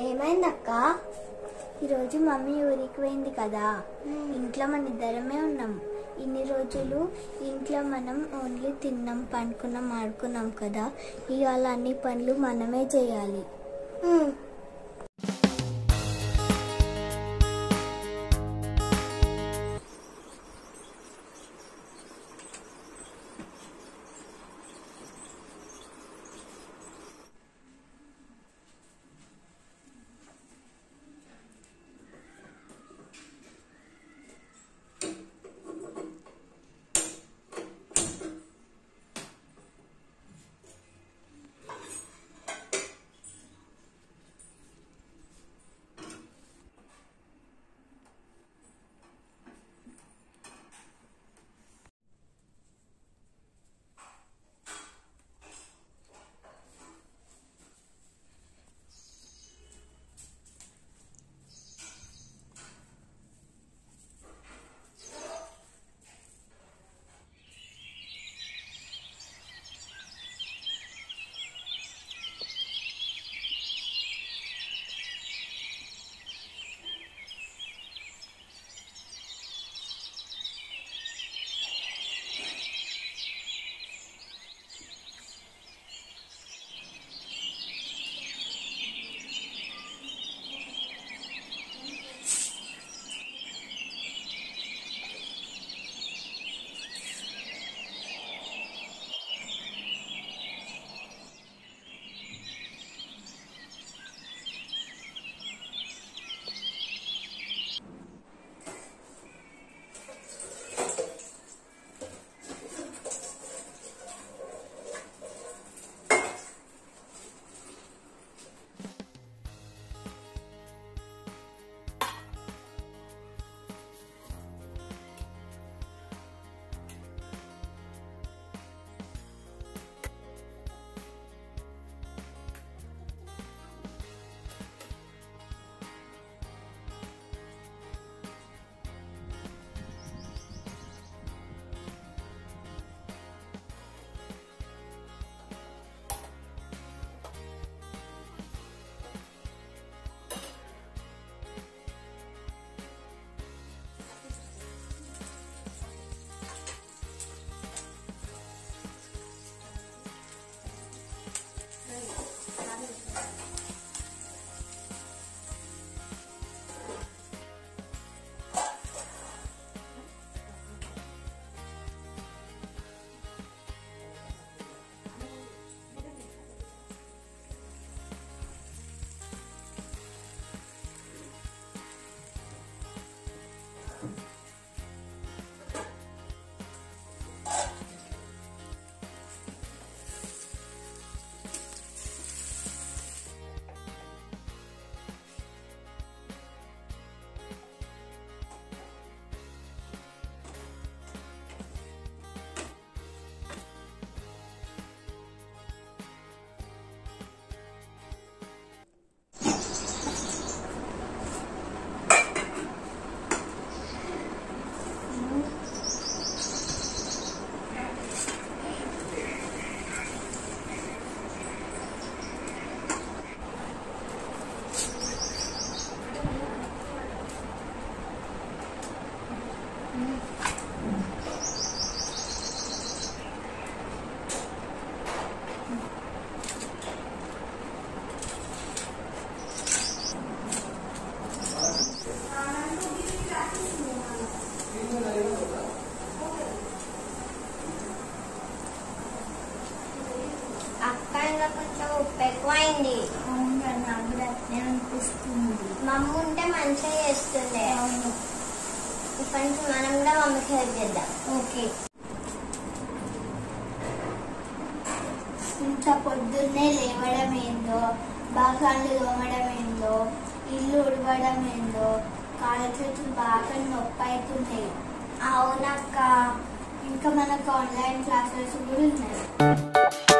ఏమైందక్క ఈరోజు మమ్మీ ఊరికి పోయింది కదా ఇంట్లో మన ఇద్దరమే ఉన్నాం ఇన్ని రోజులు ఇంట్లో మనం ఓన్లీ తిన్నాం పండుకున్నాం ఆడుకున్నాం కదా ఇవాళ అన్ని పనులు మనమే చేయాలి అక్క ఇంకా కొంచెం ఉప్పు ఎక్కువైంది అవును నాకు కూడా అట్లే అనిపిస్తుంది మమ్మ ఉంటే మంచిగా చేస్తుండే అవును ఇప్పటి నుంచి మనం కూడా మమ్మీకి హెల్ప్ చేద్దాం ఓకే ఇంత పొద్దున్నే లేవడం ఏందో బాగాళ్ళు తోమడం ఏందో ఇల్లు ఉడవడం ఏందో కాళ్ళ చేతులు బాగా నొప్పి అవుతున్నాయి అవునక్క ఇంకా మనకు ఆన్లైన్ క్లాసెస్ కూడా ఉన్నాయి